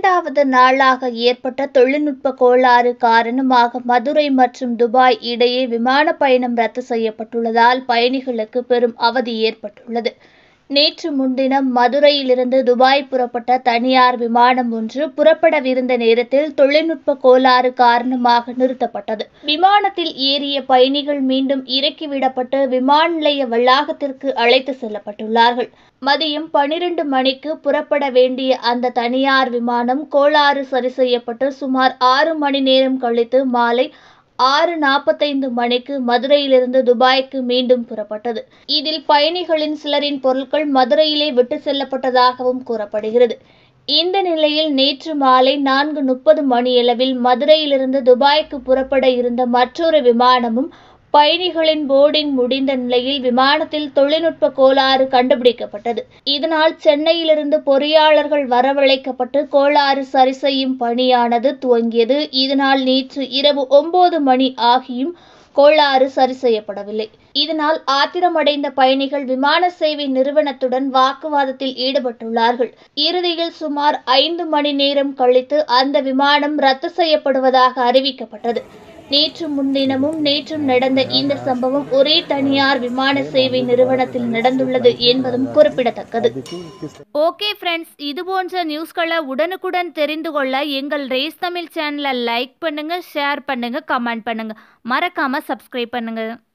இரண்டாவது நாளாக ஏற்பட்ட தொழில்நுட்ப கோளாறு காரணமாக மதுரை மற்றும் துபாய் இடையே விமான பயணம் ரத்து செய்யப்பட்டுள்ளதால் பயணிகளுக்கு பெரும் அவதி ஏற்பட்டுள்ளது நேற்று முன்தினம் மதுரையிலிருந்து துபாய் புறப்பட்ட தனியார் விமானம் ஒன்று புறப்படவிருந்த நேரத்தில் தொழில்நுட்ப கோளாறு காரணமாக நிறுத்தப்பட்டது விமானத்தில் ஏறிய பயணிகள் மீண்டும் இறக்கிவிடப்பட்டு விமான நிலைய வளாகத்திற்கு அழைத்து செல்லப்பட்டுள்ளார்கள் மதியம் பனிரெண்டு மணிக்கு புறப்பட வேண்டிய அந்த தனியார் விமானம் கோளாறு சரி செய்யப்பட்டு சுமார் ஆறு மணி நேரம் கழித்து மாலை ஆறு நாற்பத்தைந்து மணிக்கு மதுரையிலிருந்து துபாய்க்கு மீண்டும் புறப்பட்டது இதில் பயணிகளின் சிலரின் பொருட்கள் மதுரையிலே விட்டு செல்லப்பட்டதாகவும் கூறப்படுகிறது இந்த நிலையில் நேற்று மாலை நான்கு முப்பது மணியளவில் மதுரையிலிருந்து துபாய்க்கு புறப்பட இருந்த மற்றொரு விமானமும் பயணிகளின் போர்டிங் முடிந்த நிலையில் விமானத்தில் தொழில்நுட்ப கோளாறு கண்டுபிடிக்கப்பட்டது இதனால் சென்னையிலிருந்து பொறியாளர்கள் வரவழைக்கப்பட்டு கோளாறு சரி செய்யும் பணியானது துவங்கியது இதனால் நேற்று இரவு ஒன்பது மணி ஆகியும் கோளாறு சரி செய்யப்படவில்லை இதனால் ஆத்திரமடைந்த பயணிகள் விமான சேவை நிறுவனத்துடன் வாக்குவாதத்தில் ஈடுபட்டுள்ளார்கள் இறுதியில் சுமார் ஐந்து மணி நேரம் கழித்து அந்த விமானம் ரத்து செய்யப்படுவதாக அறிவிக்கப்பட்டது நேற்று முன்தினமும் நேற்றும் நடந்த இந்த சம்பவம் ஒரே தனியார் விமான சேவை நிறுவனத்தில் நடந்துள்ளது என்பதும் குறிப்பிடத்தக்கது ஓகே ஃப்ரெண்ட்ஸ் இது போன்ற நியூஸ்களை உடனுக்குடன் தெரிந்து கொள்ள எங்கள் ரேஸ் தமிழ் சேனலை லைக் பண்ணுங்க ஷேர் பண்ணுங்க கமெண்ட் பண்ணுங்க மறக்காம சப்ஸ்கிரைப் பண்ணுங்க